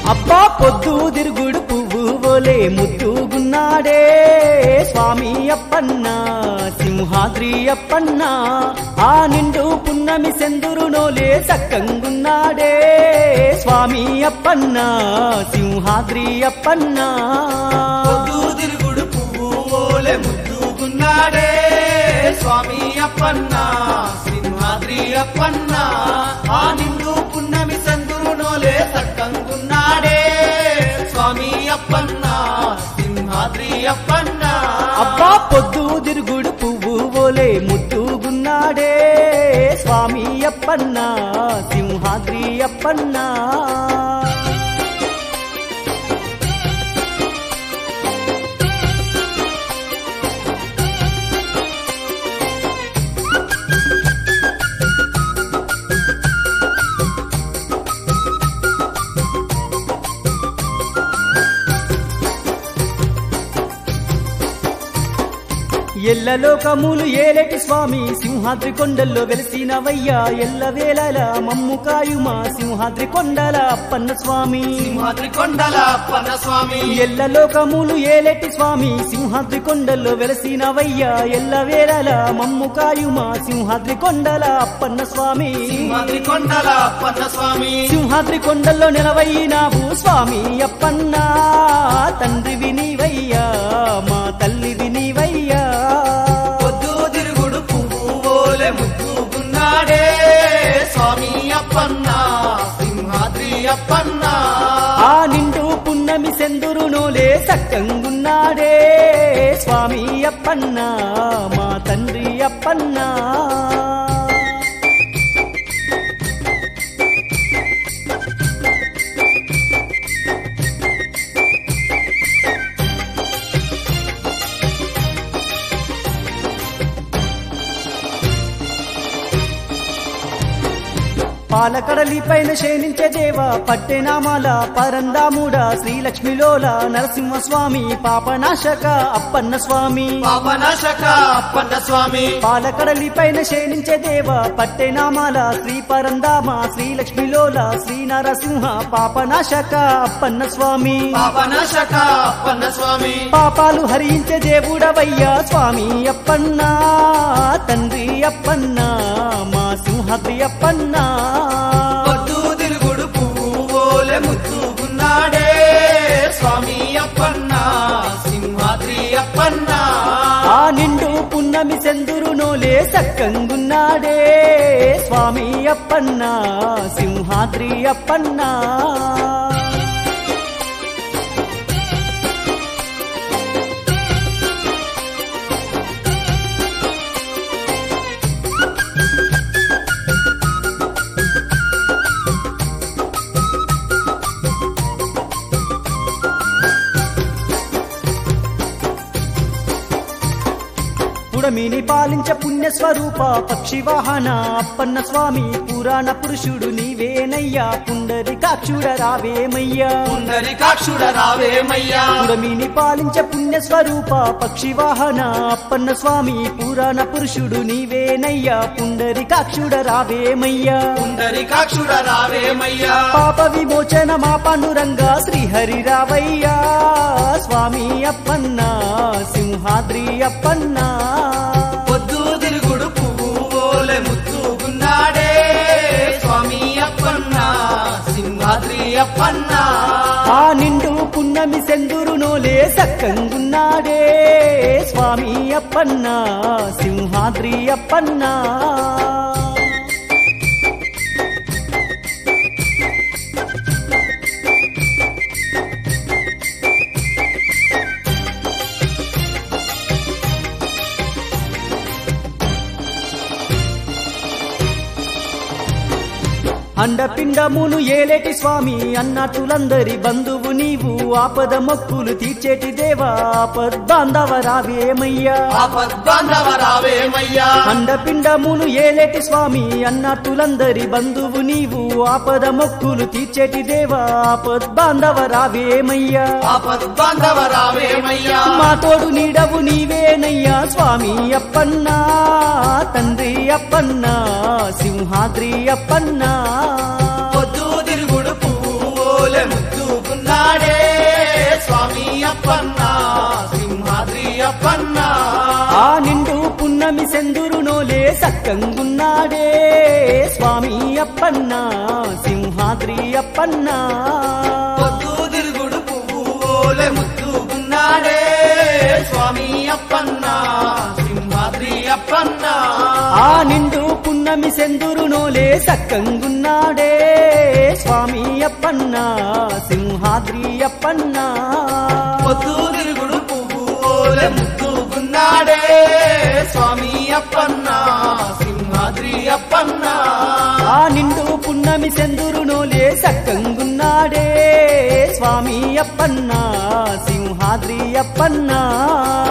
అబ్బా పొద్దు తిరుగుడు పువ్వు ఓలే ముద్దుగున్నాడే స్వామి అప్పన్న సింహాద్రి అప్పన్న ఆ నిండు పున్నమి సెందురు నోలే సక్కంగున్నాడే స్వామి అప్పన్న సింహాద్రి అప్పన్న పొద్దు తిరుగుడు పువ్వు ఓలే ముద్దుగున్నాడే స్వామి అప్పన్న సింహాద్రి అప్పన్న ఆ నిండు పున్నమి సందురు నోలే సక్కంగున్నాడే స్వామి అప్పన్న సింహాద్రి అప్పన్న అబ్బా పొద్దు తిరుగుడు పువ్వు ఓలే ముద్దుగున్నాడే స్వామి అప్పన్న సింహాద్రి అప్పన్న ఎల్లలోకములు ఏలేటి స్వామి సింహాద్రి కొండల్లో వెలిసినవయ్యా ఎల్లవేళల మమ్ము కాయుమా సింహాద్రి కొండల అప్పన్న స్వామి సింహాద్రి కొండల అప్పన్న స్వామి ఎల్లలోకములు ఏలేటి స్వామి సింహాద్రి కొండల్లో వెలసినవయ్యా ఎల్లవేళల మమ్ము కాయుమా సింహాద్రి కొండల అప్పన్న స్వామి సింహాద్రి కొండల అప్పన్న స్వామి సింహాద్రి కొండల్లో నిలవయ్యినావు స్వామి అప్పన్న తండ్రి వినివయ్యా మా తల్లి వినివయ్యా పొద్దు తిరుగుడు పువ్వు ఓలే ముద్దుగున్నాడే స్వామి అప్పన్న సింహాద్రి అప్పన్న ఆ నిండు పున్నమి సెందురు నోలే సక్కంగున్నాడే స్వామి అప్పన్న మా తండ్రి అప్పన్న పాలకడలి పైన శయనించే దేవ పట్టెనామాల పరందాముడ శ్రీలక్ష్మిలోల నరసింహస్వామి పాపనాశక అప్పన్న స్వామి పాపనాశక అప్పన్న స్వామి పాలకడలి పైన శయనించే దేవ పట్టెనామాల శ్రీ పరందామ శ్రీలక్ష్మిలోల శ్రీ నరసింహ పాపనాశక అప్పన్న స్వామి పాపనాశక అప్పన్న స్వామి పాపాలు హరించే దేవుడవయ్యా స్వామి అప్పన్న తండ్రి అప్పన్న మా సింహాద్రి అప్పన్న పొద్దు తిరుగుడు పువ్వు ఓలే ముద్దుగున్నాడే స్వామి అప్పన్న సింహాద్రి అప్పన్న ఆ నిండు పున్నమి సెందురు నోలే సక్కంగున్నాడే స్వామి అప్పన్న సింహాద్రి అప్పన్న పుడమిని పాలించ పుణ్య స్వరూప పక్షి వాహన అప్పన్న స్వామి పురాణ పురుషుడు నీవేనయ్యా పుండరి కాక్షుడ రావేమయ్యా పుండరికాక్షుడ రావేమయ్యా పుడమిని పాలించ పుణ్య స్వరూప పక్షి వాహన అప్పన్న స్వామి పురాణ పురుషుడు నీవేనయ్యా పుండరి కాక్షుడ రావేమయ్యా పుండరికాక్షుడ రావేమయ్యా పాప విమోచన మా పండురంగా శ్రీహరి రావయ్యా స్వామి అప్పన్న సింహాద్రి అప్పన్న పొద్దు తిరుగుడు పువ్వు ఓలే ముద్దుగున్నాడే స్వామి అప్పన్న సింహాద్రి అప్పన్న ఆ నిండు పున్నమి సెందురు నోలే సక్కంగున్నాడే స్వామి అప్పన్న సింహాద్రి అప్పన్న అండపిండమును ఏలేటి స్వామి అన్నట్టులందరి బంధువు నీవు ఆపద మొక్కులు తీర్చేటి దేవా ఆపద్బాంధవ రావేమయ్యా ఆపద్బాంధవ రావేమయ్యా అండపిండమును ఏలేటి స్వామి అన్నట్టులందరి బంధువు నీవు ఆపద మొక్కులు తీర్చేటి దేవా ఆపద్బాంధవ రావేమయ్యా ఆపద్బాంధవ రావేమయ్యా మా తోడు నీడవు నీవేనయ్యా స్వామి అప్పన్న తండ్రి అప్పన్న సింహాద్రి అప్పన్న పొద్దు తిరుగుడు పువ్వు ఓలే ముద్దు సక్కంగున్నాడే స్వామి అప్పన్న సింహాద్రి అప్పన్న పొద్దు తిరుగుడు పువ్వులే ముద్దుకున్నాడే స్వామి అప్పన్న సింహాద్రి అప్పన్న ఆ నిండు పున్నమి సెందురునోలే సక్కంగున్నాడే స్వామి అప్పన్న సింహాద్రి అప్పన్న పొద్దు తిరుగుడు పువ్వులే ముద్దుకున్నాడే స్వామి అప్పన్న సింహాద్రి అప్పన్న ఆ నిండు పున్నమి సెందురునోలే సక్కంగున్నాడే స్వామి అప్పన్న సింహాద్రి అప్పన్న